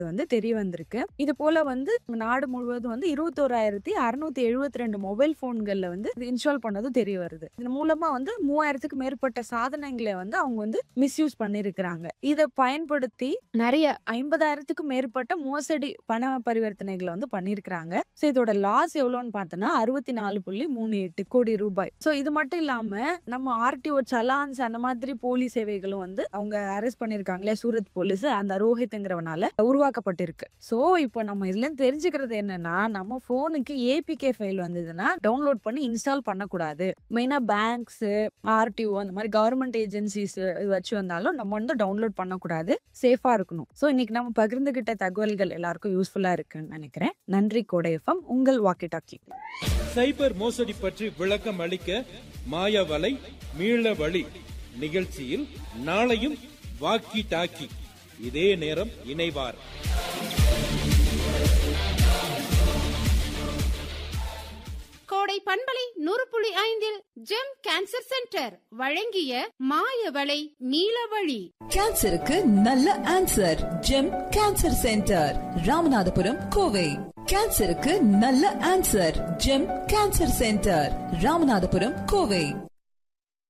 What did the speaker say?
வந்து தெரிய வந்திருக்கு இது போல வந்து நாடு முழுவதும் வந்து இருபத்தோராயிரத்தி அறுநூத்தி எழுபத்தி ரெண்டு மொபைல் போன்கள்ல வந்து இன்ஸ்டால் பண்ணதும் தெரிய வருது இது மூலமா வந்து மூவாயிரத்துக்கு மேற்பட்ட சாதனங்களை வந்து அவங்க வந்து மிஸ்யூஸ் பண்ணிருக்கிறாங்க இதை பயன்படுத்தி நிறைய ஐம்பதாயிரத்துக்கு மேற்பட்ட மோசடி பண பரிவர்த்தனைகளை வந்து பண்ணிருக்கிறாங்க ஸோ இதோட லாஸ் எவ்வளோன்னு பார்த்தோன்னா அறுபத்தி நாலு புள்ளி மூணு எட்டு கோடி ரூபாய் ஸோ இது மட்டும் இல்லாம நம்ம ஆர்டிஓ சலான்ஸ் அந்த மாதிரி போலீஸ் சேவைகளும் வந்து அவங்க அரெஸ்ட் பண்ணிருக்காங்களே சூரத் போலீஸ் அந்த ரோஹித்ங்கிறவனால உருவாக்கப்பட்டிருக்கு ஸோ இப்போ நம்ம இதுல இருந்து தெரிஞ்சுக்கிறது என்னன்னா நம்ம போனுக்கு ஏபிகே ஃபைல் வந்ததுன்னா டவுன்லோட் பண்ணி இன்ஸ்டால் பண்ணக்கூடாது மெயினா பேங்க்ஸ் ஆர்டிஓ அந்த மாதிரி கவர்மெண்ட் ஏஜென்சிஸ் வச்சு வந்தாலும் நம்ம வந்து டவுன்லோட் பண்ணக்கூடாது சேஃபா இருக்கணும் ஸோ இன்னைக்கு நம்ம பகிர்ந்துகிட்ட தகவல்கள் எல்லாருக்கும் யூஸ்ஃபுல்லா இருக்குன்னு நினைக்கிறேன் நன்றி கோடை எஃப்எம் உங்கள் வாக்கி டாக்கி சைபர் மோசடி பற்றி விளக்கம் அளிக்க மாயவலை மீள வழி நிகழ்ச்சியில் நாளையும் வாக்கி டாக்கி இதே நேரம் இணைவார் கோடை பண்பலை நூறு புள்ளி ஐந்தில் ஜெம் கேன்சர் சென்டர் வழங்கிய மாயவளை நீலவழி கேன்சருக்கு நல்ல answer Gem cancer centre Ramanathapuram Kovai கேன்சருக்கு நல்ல answer Gem cancer centre Ramanathapuram Kovai